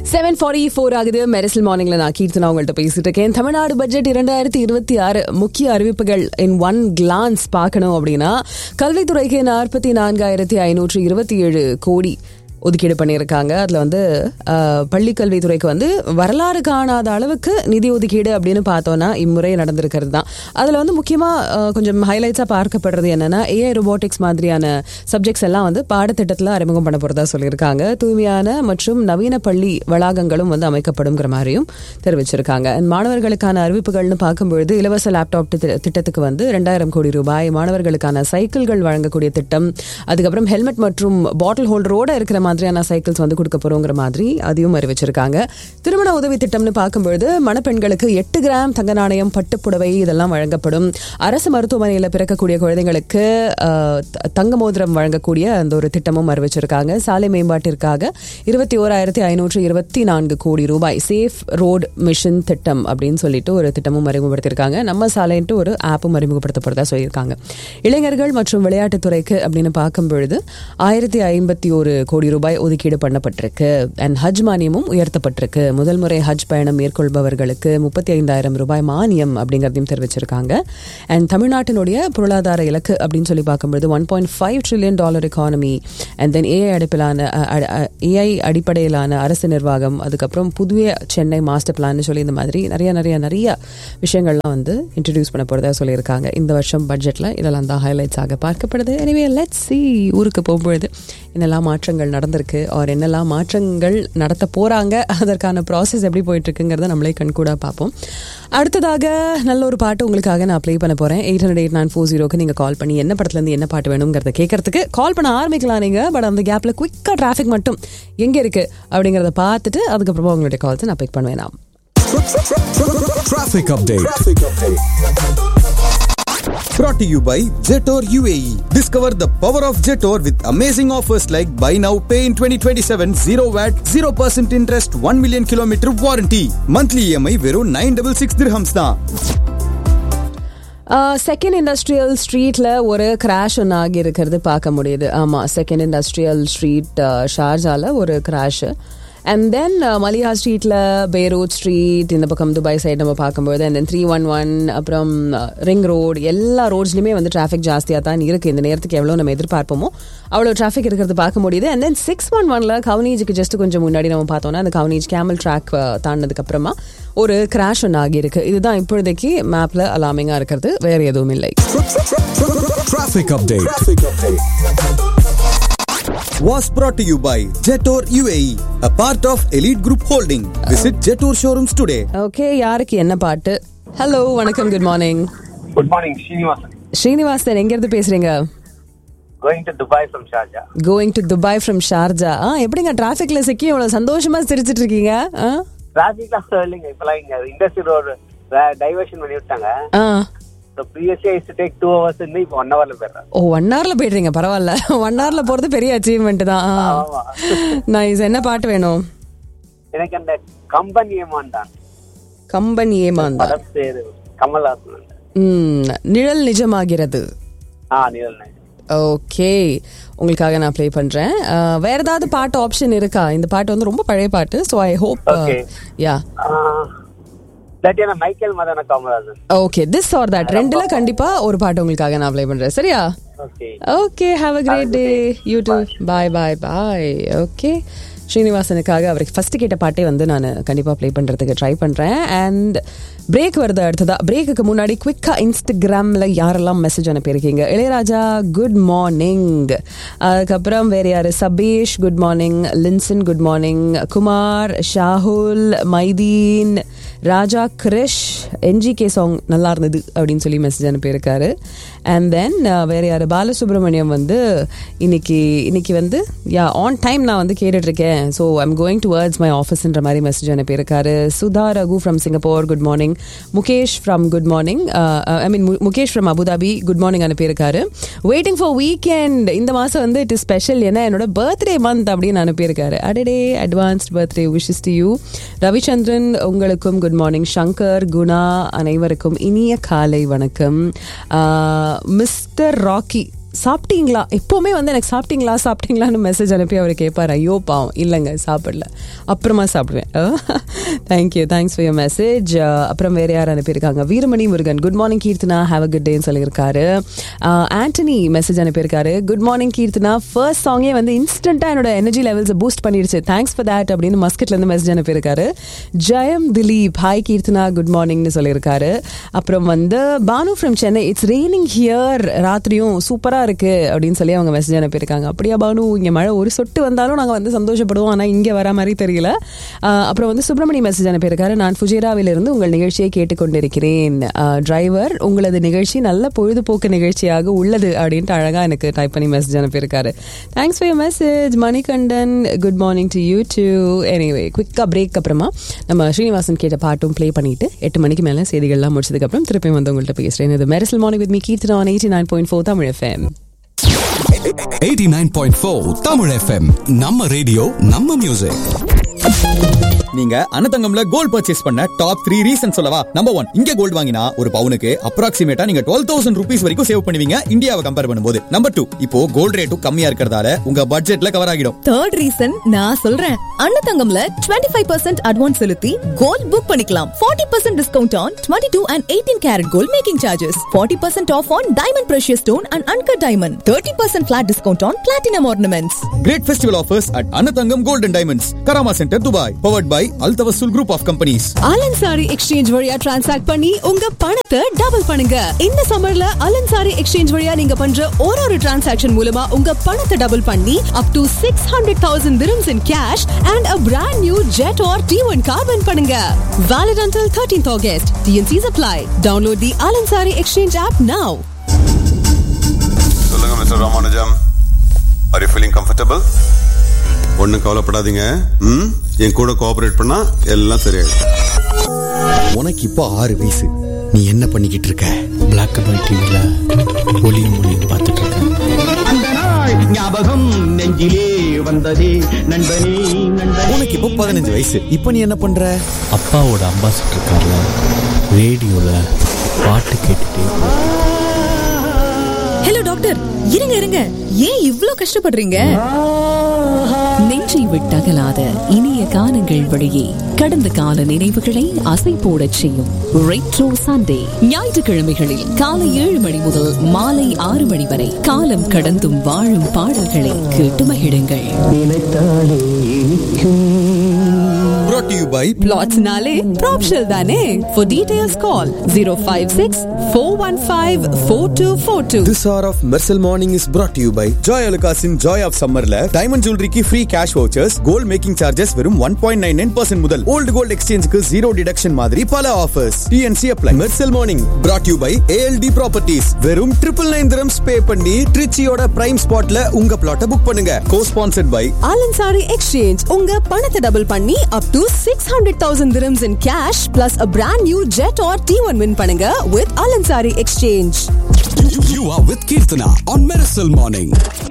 Seven forty four ஆகுது மெரிசல் மார்னிங்ல நான் கீர்த்தனா உங்கள்கிட்ட பேசிட்டு இருக்கேன் தமிழ்நாடு பட்ஜெட் இரண்டாயிரத்தி இருபத்தி ஆறு முக்கிய அறிவிப்புகள் இன் ஒன் கிளான்ஸ் பார்க்கணும் அப்படின்னா கல்வித்துறைக்கு நாற்பத்தி நான்காயிரத்தி ஐநூற்று இருபத்தி ஏழு கோடி ஒதுக்கீடு பண்ணியிருக்காங்க அதில் வந்து அஹ், பள்ளிக் கல்வித்துறைக்கு வந்து வரலாறு காணாத அளவுக்கு நிதி ஒதுக்கீடு அப்படின்னு பார்த்தோன்னா இம்முறை நடந்திருக்கிறது தான் அதில் வந்து முக்கியமாக கொஞ்சம் ஹைலைட்ஸாக பார்க்கப்படுறது என்னன்னா ஏஐ ரொபோட்டிக்ஸ் மாதிரியான சப்ஜெக்ட்ஸ் எல்லாம் வந்து பாடத்திட்டத்தில் அறிமுகம் பண்ண போகிறதா சொல்லியிருக்காங்க தூய்மையான மற்றும் நவீன பள்ளி வளாகங்களும் வந்து அமைக்கப்படுங்கிற மாதிரியும் தெரிவிச்சிருக்காங்க And மாணவர்களுக்கான அறிவிப்புகள்னு பார்க்கும்பொழுது இலவச லேப்டாப் திட்ட- திட்டத்துக்கு வந்து ரெண்டாயிரம் கோடி ரூபாய் மாணவர்களுக்கான சைக்கிள்கள் வழங்கக்கூடிய திட்டம் அதுக்கப்புறம் ஹெல்மெட் மற்றும் பாட்டில் ஹோல்டரோட இருக்கிற மாதிரியான சைக்கிள்ஸ் வந்து கொடுக்க போறோங்கிற மாதிரி அதையும் அறிவிச்சிருக்காங்க திருமண உதவி திட்டம்னு பார்க்கும்பொழுது மணப்பெண்களுக்கு எட்டு கிராம் தங்க நாணயம் பட்டுப்புடவை இதெல்லாம் வழங்கப்படும் அரசு மருத்துவமனையில் பிறக்கக்கூடிய குழந்தைங்களுக்கு ஆஹ், த- தங்க மோதிரம் வழங்கக்கூடிய அந்த ஒரு திட்டமும் அறிவிச்சிருக்காங்க சாலை மேம்பாட்டிற்காக இருபத்தி ஓராயிரத்தி ஐநூற்று இருபத்தி நான்கு கோடி ரூபாய் சேஃப் ரோடு மிஷன் திட்டம் அப்படின்னு சொல்லிட்டு ஒரு திட்டமும் அறிமுகப்படுத்தியிருக்காங்க நம்ம சாலைன்ட்டு ஒரு ஆப்பும் அறிமுகப்படுத்தப்படுறதா சொல்லியிருக்காங்க இளைஞர்கள் மற்றும் விளையாட்டுத்துறைக்கு அப்படின்னு பார்க்கும் பொழுது ஆயிரத்தி ஐம்பத்தி ஒரு கோடி ரூபாய் ஒதுக்கீடு பண்ணப்பட்டிருக்கு அண்ட் ஹஜ் மானியமும் உயர்த்தப்பட்டிருக்கு முதல் முறை ஹஜ் பயணம் மேற்கொள்பவர்களுக்கு முப்பத்தி ஐந்தாயிரம் ரூபாய் மானியம் அப்படிங்கிறதையும் தெரிவிச்சிருக்காங்க அண்ட் தமிழ்நாட்டினுடைய பொருளாதார இலக்கு அப்படின்னு சொல்லி பார்க்கும்பொழுது one point five trillion dollar economy and then AI அடிப்பிலான ஏஐ அடிப்படையிலான அரசு நிர்வாகம் அதுக்கப்புறம் புதிய சென்னை மாஸ்டர் பிளான் சொல்லி இந்த மாதிரி நிறைய நிறைய நிறைய விஷயங்கள்லாம் வந்து இன்ட்ரடியூஸ் பண்ண போறதா சொல்லியிருக்காங்க இந்த வருஷம் பட்ஜெட்ல இதெல்லாம் தான் ஹைலைட்ஸ் ஆக பார்க்கப்படுது எனவே லெட்ஸ் சி ஊருக்கு போகும்பொழுது என்னெல்லாம் மாற்றங்கள் நடந்திருக்கு ஆர் என்னெல்லாம் மாற்றங்கள் நடத்த போறாங்க அதற்கான ப்ராசஸ் எப்படி போயிட்டு இருக்குங்கிறத நம்மளே கண்கூடா பார்ப்போம் அடுத்ததாக நல்ல ஒரு பாட்டு உங்களுக்காக நான் ப்ளே பண்ண போறேன் eight hundred eight nine four ஜீரோக்கு நீங்க கால் பண்ணி என்ன படத்துல இருந்து என்ன பாட்டு வேணுங்கிறத கேட்கறதுக்கு கால் பண்ண ஆரம்பிக்கலாம் நீங்க பட் அந்த கேப்ல குயிக்கா டிராஃபிக் மட்டும் எங்க இருக்கு அப்படிங்கறத பார்த்துட்டு அதுக்கப்புறமா உங்களுடைய கால்ஸ் நான் பிக் பண்ணுவேன் நான் Traffic update. Brought to you by Jetor UAE. Discover the power of Jetor with amazing offers like buy now, pay in 2027, 0 VAT, 0% interest, 1 million kilometer warranty. Monthly EMI வெறும் 966 dirhams தான். Second industrial ஸ்ட்ரீட்ல ஒரு crash ஒன்று ஆகி இருக்கிறது பார்க்க முடியுது ஆமா செகண்ட் இண்டஸ்ட்ரியல் ஸ்ட்ரீட் ஷார்ஜால ஒரு கிராஷ் அண்ட் தென் மலிஹா ஸ்ட்ரீட்ல பேரூட் ஸ்ட்ரீட் இந்த பக்கம் துபாய் சைடு நம்ம பார்க்கும்போது and then three one one அப்புறம் ரிங் ரோடு எல்லா ரோட்ஸ்லையுமே வந்து டிராஃபிக் ஜாஸ்தியாக தான் இருக்கு இந்த நேரத்துக்கு எவ்வளோ நம்ம எதிர்பார்ப்போமோ அவ்வளோ டிராஃபிக் இருக்கிறது பார்க்க முடியுது அண்ட் தென் சிக்ஸ் ஒன் ஒன்ல கவுனேஜுக்கு ஜஸ்ட் கொஞ்சம் முன்னாடி நம்ம பார்த்தோம்னா அந்த கவுனேஜ் கேமல் ட்ராக் தாண்டினதுக்கு அப்புறமா ஒரு கிராஷ் ஒன்று ஆகியிருக்கு இதுதான் இப்பொழுதைக்கு மேப்ல அலாமிங்கா இருக்கிறது வேற எதுவும் இல்லை Traffic update. Was brought to you by Jetor UAE, a part of Elite Group Holding. Visit Jetor showrooms today. Okay யாருக்கு என்ன பாட்டு ஹலோ வணக்கம் good morning good morning Srinivasan Srinivasan எங்க இருந்து பேசுறீங்க going to Dubai from Sharjah going to Dubai from Sharjah ஆ எப்படிங்க டிராஃபிக்ல சிக்கி இவ்வளவு சந்தோஷமா சிரிச்சிட்டு இருக்கீங்க ஆ? டிராஃபிக்லாம் இல்லைங்க இப்பெல்லாம் இங்க இண்டஸ்ட்ரி ரோடு டைவர்ஷன் பண்ணி விட்டாங்க ஆ ப்ரீவியஸா இஸ் டேக் டூ ஹவர்ஸ் இருந்து இப்போ ஒன் ஹவர்ல போயிடுறேன் ஓ ஒன் ஹவர்ல போயிடுறீங்க பரவாயில்ல ஒன் ஹவர்ல போறது பெரிய அச்சீவ்மெண்ட் தான் ஆமா. நைஸ் என்ன பாட்டு வேணும் எனக்கு அந்த கம்பெனி ஏமான் தான் கம்பெனி ஏமாந்தா படம் பேரு கமல்ஹாசன் ம் நிழல் நிஜமாகிறது ஆ நிழல் நாயகன். ஓகே உங்களுக்காக நான் ப்ளே பண்றேன் அஹ், வேற ஏதாவது பாட்டு ஆப்ஷன் இருக்கா இந்த பாட்டு வந்து ரொம்ப பழைய பாட்டு so I hope Okay. Yeah ஆ, இல்லாட்டி என்ன Michael Madana Kamarajan okay this are that ரெண்டுல கண்டிப்பா ஒரு பாட்டு உங்களுக்காக நான் ப்ளே பண்றேன் சரியா okay okay have a great day you too bye bye bye okay ஸ்ரீனிவாசனுக்காக அவருக்கு ஃபர்ஸ்ட் கேட்ட பாட்டே வந்து நான் கண்டிப்பாக ப்ளே பண்ணுறதுக்கு ட்ரை பண்ணுறேன் அண்ட் பிரேக் வருது அடுத்ததா பிரேக்குக்கு முன்னாடி குவிக்காக இன்ஸ்டாகிராமில் யாரெல்லாம் மெசேஜ் அனுப்பியிருக்கீங்க இளையராஜா குட் மார்னிங் அதுக்கப்புறம் வேற யாரு Sabeesh good morning Linson good morning Kumar Shahul Maideen Raja Krish NGK song நல்லா இருந்தது அப்படின்னு சொல்லி மெசேஜ் அனுப்பியிருக்காரு அண்ட் தென் வேற யாரு பாலசுப்ரமணியம் வந்து இன்னைக்கு இன்னைக்கு வந்து யா ஆன் டைம் நான் வந்து கேட்டுட்டு இருக்கேன் so I'm going towards my ஆஃபீஸ்ன்ற மாதிரி மெசேஜ் அனுப்பியிருக்காரு Sudha Raghu from Singapore good morning Mukesh from good morning I mean Mukesh from Abu Dhabi good morning அனுப்பியிருக்காரு வெயிட்டிங் ஃபார் வீக்கெண்ட் இந்த மாதம் வந்து இட் இஸ் ஸ்பெஷல் ஏன்னா என்னோட பர்த்டே மந்த் அப்படின்னு அனுப்பியிருக்காரு அடடே advanced birthday wishes to you Ravichandran உங்களுக்கும் குட் மார்னிங் சங்கர் குணா அனைவருக்கும் இனிய காலை வணக்கம் மிஸ்டர் ராக்கி சாப்பிட்டீங்களா எப்போவுமே வந்து எனக்கு சாப்பிட்டீங்களா சாப்பிட்டீங்களான்னு மெசேஜ் அனுப்பி அவர் கேட்பார் ஐயோ பாவம் இல்லைங்க சாப்பிடல அப்புறமா சாப்பிடுவேன் thank you thanks for your message அப்புறம் வேறு யார் அனுப்பியிருக்காங்க Veeramani Murugan good morning Keerthana have a good டேன்னு சொல்லியிருக்காரு ஆண்டனி மெசேஜ் அனுப்பியிருக்காரு குட் மார்னிங் கீர்த்தனா ஃபர்ஸ்ட் சாங்கே வந்து இன்ஸ்டண்ட்டாக என்னோட எனர்ஜி லெவல்ஸை பூஸ்ட் பண்ணிடுச்சு தேங்க்ஸ் ஃபார் தேட் அப்படின்னு மஸ்கட்லேருந்து மெசேஜ் அனுப்பியிருக்காரு ஜெயம் திலீப் ஹாய் கீர்த்தனா குட் மார்னிங்னு சொல்லியிருக்காரு அப்புறம் வந்து Banu from Chennai it's raining here ராத்திரியும் சூப்பராக இருக்கு அப்படின்னு சொல்லி அவங்க மெசேஜ் அனுப்பியிருக்காங்க அப்படியா பானு இங்கே மழை ஒரு சொட்டு வந்தாலும் நாங்கள் வந்து சந்தோஷப்படுவோம் ஆனால் இங்கே வர மாதிரி தெரியல ஆஹ் அப்புறம் வந்து சுப்பிரமணி மெசேஜ் அனுப்பியிருக்காரு நான் ஃபுஜேராவிலிருந்து உங்கள் நிகழ்ச்சியை கேட்டுக்கொண்டிருக்கிறேன் டிரைவர் உங்களது நிகழ்ச்சி நல்ல பொழுதுபோக்கு நிகழ்ச்சியாக உள்ளது அப்படின்ட்டு அழகாக எனக்கு டைப் பண்ணி மெசேஜ் அனுப்பியிருக்காரு thanks for your message Manikandan good morning to you too anyway குவிக்காக பிரேக் அப்புறமா நம்ம ஸ்ரீனிவாசன் கேட்ட பாட்டும் ப்ளே பண்ணிட்டு எட்டு மணிக்கு மேலே செய்திகள்லாம் முடிச்சதுக்கப்புறம் திருப்பி வந்து உங்கள்கிட்ட பேசுகிறேன் இது Mersal morning with me Keerthana on eighty nine point four Tamil FM 89.4 Tamil FM நம்ம ரேடியோ நம்ம மியூசிக் நீங்க அனதங்கம்ல கோல்ட் பர்ச்சேஸ் பண்ண டாப் த்ரீ ரீசன் சொல்லவா நம்பர் ஒன் இங்க கோல்ட் வாங்கினா ஒரு பவுனுக்கு அப்ராக்சிமேட்டா நீங்க டுவெல் தௌசண்ட் ருபீஸ் வரைக்கும் சேவ் பண்ணுவீங்க இந்தியாவை கம்பேர் பண்ணும்போது நம்பர் டூ இப்போ கோல்ட் ரேட்டும் கம்மியா இருக்கிறதால உங்க பட்ஜெட்ல கவர் ஆகிடும் தேர்ட் ரீசன் நான் சொல்றேன் அன்னதங்கம்ல 25% ஃபைவ் பர்சன்ட் அட்வான்ஸ் செலுத்தி கோல்ட் புக் பண்ணிக்கலாம் 40% percent discount on twenty two and eighteen carat gold making charges 40% percent off on diamond precious stone and uncut diamond thirty percent flat discount on platinum ornaments great festival offers at Annathangam gold and diamonds Karama centre Dubai powered by Al Tawasul group of companies Al Ansari exchange வழியா transact பண்ணி உங்க பணத்தை double பண்ணுங்க இந்த சம்மர்ல அலன்சாரி exchange வழியா நீங்க பண்ற ஒரு ஒரு டிரான்சாக்ஷன் மூலமா உங்க பணத்தை டபுள் பண்ணி up to six hundred thousand dirhams in cash and a brand new jet or T1 car win பண்ணுங்க valid until 13th August TNCs apply download the Alansari exchange app now சொல்லுங்க mister Ramanujam are you feeling comfortable ஒன்றும் கவலைப்படாதீங்க ம் என் கூட cooperate பண்ணா எல்லாம் சரியாயிடும் உனக்கு இப்போ ஆறு வயசு நீ என்ன பண்ணிக்கிட்டு இருக்க பிளாக் அண்ட் ஒயிட் டிவியில் ஒளியும் ஒளியும் பார்த்துட்டு இருக்கேன் அந்த நாள் ஞாபகம் நெஞ்சிலே வந்ததே நண்பனே நண்பனே உனக்கு இப்போ பதினஞ்சு வயசு இப்போ நீ என்ன பண்ற அப்பாவோட அம்பாசிடர் கார்ல ரேடியோவில் பாட்டு கேட்டுட்டே ஹலோ டாக்டர் இருங்க இருங்க ஏன் இவ்ளோ கஷ்டப்படுறீங்க நெஞ்சை விட்டகலாத இனிய காலங்கள் வழியே கடந்த கால நினைவுகளை அசை போடச் செய்யும் ரெட்ரோ சண்டே ஞாயிற்றுக்கிழமைகளில் காலை ஏழு மணி முதல் மாலை ஆறு மணி வரை காலம் கடந்தும் வாழும் பாடல்களை கேட்டு மகிழுங்கள் நினைத்தாலே இனிக்கும் brought to you by பிளாட்ஸ்னாலே ப்ராப்ஷல் தானே for details call zero five six four one five four two four two This hour of Mersal Morning is brought to you by Joy Alukasin Joy of Summerல diamond ஜுவல்லரிக்கு free cash vouchers gold making charges வெறும் one point nine nine percent முதல் old gold எக்ஸ்சேஞ்சுக்கு zero deduction மாதிரி பல offers TNC apply Mersal morning brought you by ALT properties வெறும் triple nine dirhams pay பண்ணி ட்ரிச்சியோட பிரைம் ஸ்பாட்ல உங்க பிளாட்டை புக் பண்ணுங்க co sponsored by Al Ansari exchange உங்க பணத்தை டபுள் பண்ணி up to six hundred thousand dirhams in cash plus a brand new jet or T1 win பண்ணுங்க with Al Ansari exchange You are with Kirtana on Miracle Morning.